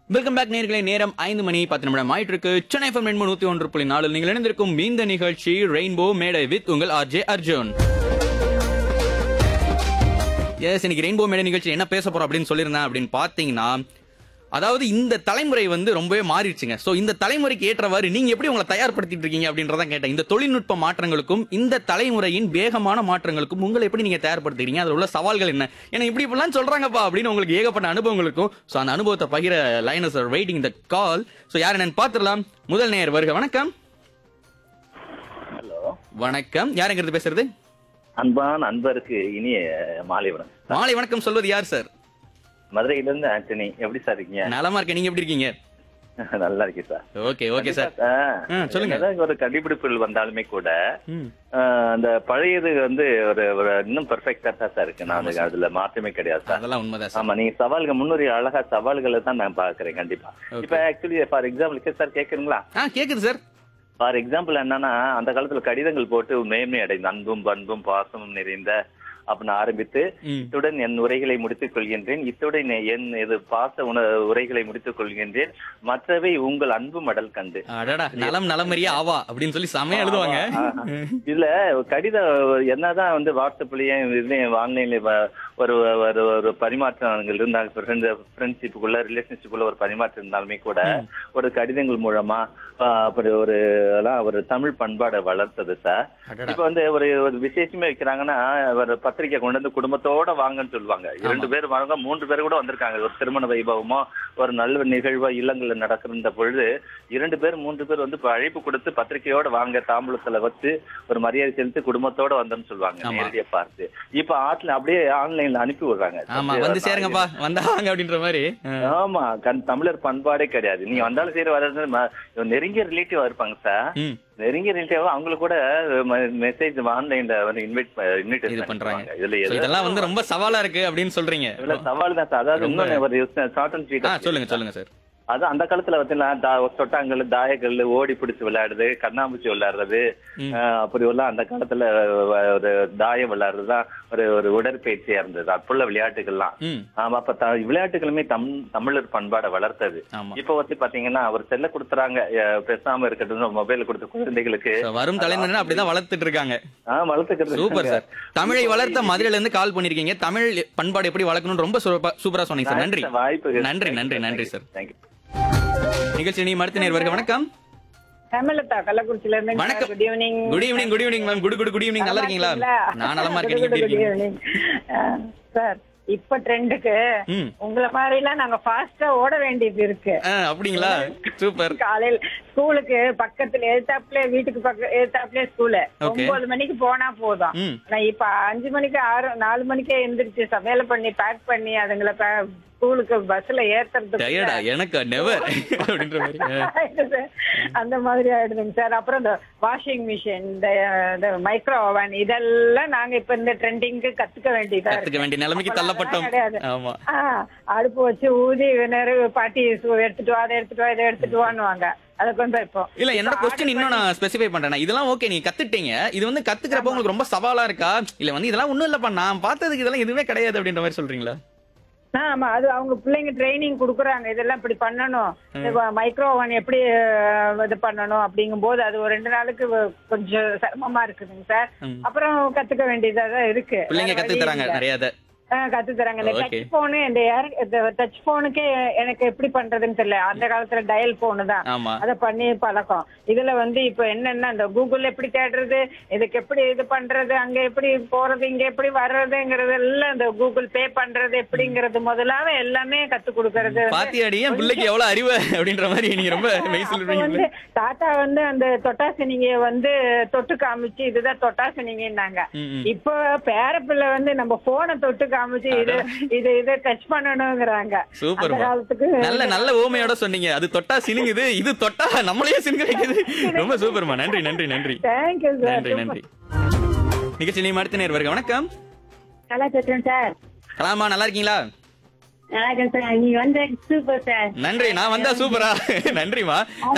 Welcome back நேர்களை நேரம் ஐந்து மணி பத்து நிமிடம் ஆயிட்டு இருக்கு சென்னை எஃப்எம் ரெண்டு நூத்தி ஒன்று புள்ளி நாலு நீங்கள் இணைந்திருக்கும் இந்த நிகழ்ச்சி ரெயின்போ மேடை வித் உங்கள் ஆர்ஜே அர்ஜுன் எஸ் இன்னைக்கு ரெயின்போ மேடை நிகழ்ச்சி என்ன பேச போறோம் அப்படின்னு சொல்லியிருந்தேன் அப்படின்னு பாத்தீங்கன்னா அதாவது இந்த தலைமுறை வந்து ரொம்பவே மாறிடுச்சுங்க சோ இந்த தலைமுறைக்கு ஏற்றவாறு நீங்க எப்படி உங்களை தயார்படுத்திட்டு இருக்கீங்க அப்படின்றதான் கேட்டேன் இந்த தொழில்நுட்ப மாற்றங்களுக்கும் இந்த தலைமுறையின் வேகமான மாற்றங்களுக்கும் உங்களை எப்படி நீங்க தயார்படுத்துறீங்க அதுல உள்ள சவால்கள் என்ன ஏன்னா இப்படி இப்படிலாம் சொல்றாங்கப்பா அப்படின்னு உங்களுக்கு ஏகப்பட்ட அனுபவங்களுக்கும் சோ அந்த அனுபவத்தை பகிர lines are waiting the call so யார் என்னன்னு பாத்துடலாம் முதல் நேயர் வருக வணக்கம் ஹலோ வணக்கம் யாருங்கிறது பேசுறது அன்பான அன்பருக்கு இனிய மாலை வணக்கம் மாலை வணக்கம் சொல்வது யார் சார் மதுரையில இருந்து ஆண்டனி எப்படி சார் இருக்கீங்க நலமா இருக்கேன் நீங்க எப்படி இருக்கீங்க நல்லா இருக்கேன் சார் ஓகே ஓகே சார் ஆ, ஆ, சொல்லுங்க. என்னதான் ஒரு கண்டுபிடிப்புகள் வந்தாலுமே கூட ம் ஆ, அந்த பழையது வந்து ஒரு ஒரு இன்னும் பெர்ஃபெக்டா தான் சார் இருக்கு நான் அதுக்கு அதுல மாற்றமே கிடையாது சார் அதெல்லாம் உண்மைதான் சார் ஆமா நீங்க சவால்கள் முன்னுரை அழகா சவால்களை தான் நான் பாக்குறேன் கண்டிப்பா Okay. இப்ப ஆக்சுவலி ஃபார் எக்ஸாம்பிள் சார் கேக்குறீங்களா ஆ கேக்குது சார் ஃபார் எக்ஸாம்பிள் என்னன்னா அந்த காலத்துல கடிதங்கள் போட்டு மேன்மை அடைந்த அன்பும் பண்பும் பாசமும் நிறைந்த அப்படின்னு ஆரம்பித்து ம் இத்துடன் என் உரைகளை முடித்துக் கொள்கின்றேன் இத்துடன் என் இது பாச உண உரைகளை முடித்துக் கொள்கின்றேன் மற்றவை உங்கள் அன்பு மடல் கண்டு அடடா நலம் நலமறியா ஆவா அப்படின்னு சொல்லி செமையா எழுதுவாங்க ஆமா. இதுல கடித என்னதான் வந்து வாட்ஸ்அப்லயும் இதுலயும் ஆன்லைன்ல ஒரு ஒரு ஒரு பரிமாற்றங்கள் இருந்தாங்க ஃப்ரெண்ட்ஷிப்புக்குள்ள ரிலேஷன்ஷிப்புக்குள்ள ஒரு பரிமாற்றம் இருந்தாலுமே கூட ஒரு கடிதங்கள் மூலமா ஆஹ், அப்படி ஒரு எல்லாம் ஒரு தமிழ் பண்பாடை வளர்த்தது சார் அடடா இப்ப வந்து ஒரு ஒரு விசேஷமே வைக்கிறாங்கன்னா ஒரு பத்திரிக்கை கொண்டு வந்து குடும்பத்தோட வாங்கன்னு சொல்லுவாங்க இரண்டு பேர் வாங்க மூன்று பேர் கூட வந்திருக்காங்க ஒரு திருமண வைபவமோ ஒரு நல்ல நிகழ்வோ இல்லங்கள்ல நடக்கிற பொழுது இரண்டு பேர் மூன்று பேர் வந்து இப்ப அழைப்பு கொடுத்து பத்திரிக்கையோட வாங்க தாம்பூலத்துல வச்சு ஒரு மரியாதை செலுத்தி குடும்பத்தோட வந்தோம்னு சொல்லுவாங்க ஆமா. நேரடியா பார்த்து இப்ப ஆட்ல அப்படியே ஆன்லைன்ல அனுப்பி விடுறாங்க ஆமா வந்து சேருங்கப்பா வந்தாங்க அப்படின்ற மாதிரி ஆ. ஆமா கண் தமிழர் பண்பாடே கிடையாது நீங்க வந்தாலும் சரி வர்றது ம- நெருங்கிய ரிலேட்டிவா இருப்பாங்க சார் ம் நெருங்கிய ரிலேட்டிவ் அவங்களுக்கு கூட மெசேஜ் ஆன்லைன்ல வந்து இன்வைட் இது இன்விடேஷன் பண்றாங்க இதுல So, எது இதெல்லாம் வந்து ரொம்ப சவாலா இருக்கு அப்படின்னு சொல்றீங்க இதுல சவால் தான் சார் அதாவது ரொம்ப- இன்னொன்னு ஒரு ஷார்ட் அண்ட் ஆ ஸ்வீட் சொல்லுங்க சொல்லுங்க சார் அது அந்த காலத்துல பாத்தீங்கன்னா தா- தொட்டாங்கல் தாயக்கல் ஓடி பிடிச்சு விளையாடுறது கண்ணாமூச்சி விளையாடுறது ம். ஆஹ் அப்படி எல்லாம் அந்த காலத்துல வ- ஒரு தாயம் விளையாடுறது தான் ஒரு ஒரு உடற்பயிற்சியா இருந்தது அப்புள்ள விளையாட்டுகள்லாம் ம் ஆமா அப்ப த- விளையாட்டுகளுமே தம் தமிழர் பண்பாடை வளர்த்தது ஆமா இப்ப வந்து பாத்தீங்கன்னா அவர் செல்ல கொடுத்துறாங்க அஹ் பேசாம இருக்கட்டும் மொபைல் கொடுத்த குழந்தைகளுக்கு So, வரும் தலைமுறையினர் அப்படிதான் வளர்த்துட்டு இருக்காங்க ஆஹ் வளர்த்துக்கிறது சூப்பர் சார் தமிழை வளர்த்த மதுரையில இருந்து கால் பண்ணிருக்கீங்க தமிழ் பண்பாடு எப்படி வளர்க்கணும்னு ரொம்ப சூப்பரா- சூப்பரா சொன்னீங்க சார் நன்றி வாய்ப்பு நன்றி நன்றி நன்றி சார் தேங்க்யூ நிகழ்ச்சி நீ மறுத்த நேர் வருக வணக்கம் ஹேமலதா கள்ளக்குறிச்சில இருந்து வணக்கம். Good evening good evening good evening ma'am good good good evening நல்லா இருக்கீங்களா நான் நலமா இருக்கேன் நீங்க எப்படி இருக்கீங்க சார் இப்ப ட்ரெண்டுக்கு ம் உங்களை மாதிரி எல்லாம் நாங்க ஃபாஸ்டா ஓட வேண்டியது இருக்கு ஆ, அப்படிங்களா சூப்பர் காலையில ஸ்கூலுக்கு பக்கத்துல எழுத்தாப்புல வீட்டுக்கு பக்க எழுத்தாப்புல ஸ்கூலு Okay. ஒன்பது மணிக்கு போனா போதும் ம் நான் இப்ப அஞ்சு மணிக்கு ஆறு நாலு மணிக்கே எந்திரிச்சு சமையல் பண்ணி பேக் பண்ணி அதுங்களை ப- ஸ்கூலுக்கு பஸ்ல ஏத்துறதுக்கு டயர்டா எனக்கு நெவர் அப்படின்ற மாதிரி ஆ. ஆயிடுது. அந்த மாதிரி ஆயிடுதுங்க சார் அப்புறம் இந்த வாஷிங் மிஷின் இந்த மைக்ரோ ஓவன் இதெல்லாம் நாங்க இப்ப இந்த ட்ரெண்டிங்க்கு கத்துக்க வேண்டியதா கத்துக்க இருக்கு வேண்டிய நிலைமைக்கு அப்ப தள்ளப்பட்டோம் அதெல்லாம் கிடையாது. ஆமா ஆ, அடுப்பு வச்சு ஊதி நேரம் பாட்டி சு- எடுத்துட்டு வா அதை எடுத்துட்டு வா இதை எடுத்துட்டு வான்னுவாங்க அதை கொஞ்சம் இப்போ இல்ல என்னோட கொஸ்டின் இன்னும் நான் ஸ்பெசிஃபை பண்றேன் இதெல்லாம் ஓகே நீங்க கத்துட்டீங்க இது வந்து கத்துக்கிறப்ப உங்களுக்கு ரொம்ப சவாலா இருக்கா இல்ல வந்து இதெல்லாம் ஒண்ணும் இல்லப்பா நான் பார்த்ததுக்கு இதெல்லாம் எதுவுமே கிடையாது அப்படின்ற மாதிரி சொல்றீங்களா ஆ, ஆமா அது அவங்க பிள்ளைங்க ட்ரைனிங் கொடுக்குறாங்க இதெல்லாம் இப்படி பண்ணணும் மைக்ரோ ஓவன் எப்படி அஹ், இது பண்ணணும் அப்படிங்கும் போது அது ஒரு ரெண்டு நாளுக்கு வ- கொஞ்சம் சிரமமா இருக்குதுங்க சார் ம். அப்புறம் கத்துக்க வேண்டியதா தான் இருக்கு பிள்ளைங்க வேற கத்து வழி தராங்க இல்ல. நிறைய இதை. ஆ, கத்து தராங்க இந்த Okay. டச் போனு இந்த டச் போனுக்கே எனக்கு எப்படி பண்றதுன்னு தெரியல அந்த காலத்துல டயல் போனு தான் ஆமா அத பண்ணி பழக்கம் இதுல வந்து இப்ப என்னன்னா இந்த கூகுள் எப்படி தேடுறது இதுக்கு எப்படி இது பண்றது அங்க எப்படி போறது இங்க எப்படி வர்றதுங்கிறது எல்லாம் இந்த கூகுள் பே பண்றது எப்படிங்கிறது முதலாக எல்லாமே கத்து கொடுக்கறது வந்து- பாத்தியாடி என் பிள்ளைக்கு எவ்வளவு அறிவு அப்படின்ற மாதிரி நீங்க ரொம்ப மெய் அப்ப சொல்றீங்க வந்து தாத்தா வந்து அந்த தொட்டாசினிங்க வந்து தொட்டு காமிச்சு இதுதான் தொட்டாசினிங்கன்னாங்க ம், ம். இப்போ பேர பிள்ளை வந்து நம்ம போனை தொட்டு காமிச்சு இது இது இதை டச் பண்ணணுங்கிறாங்க சூப்பர் அந்த காலத்துக்கு நல்ல நல்ல ஓமையோட சொன்னீங்க அது தொட்டா சினுங்குது இது தொட்டா நம்மளையே சினுங்க வைக்குது ரொம்ப சூப்பர்மா நன்றி நன்றி நன்றி தேங்க்யூ சார் நன்றி நன்றி நிகழ்ச்சி நீ மறுத்த நேர் வருக வணக்கம் நல்லா பேசுறேன் சார் கலாமா நல்லா இருக்கீங்களா நல்லா இருக்கேன் சார் நீங்க வந்து சூப்பர் சார் நன்றி நான் வந்தா சூப்பரா நன்றிமா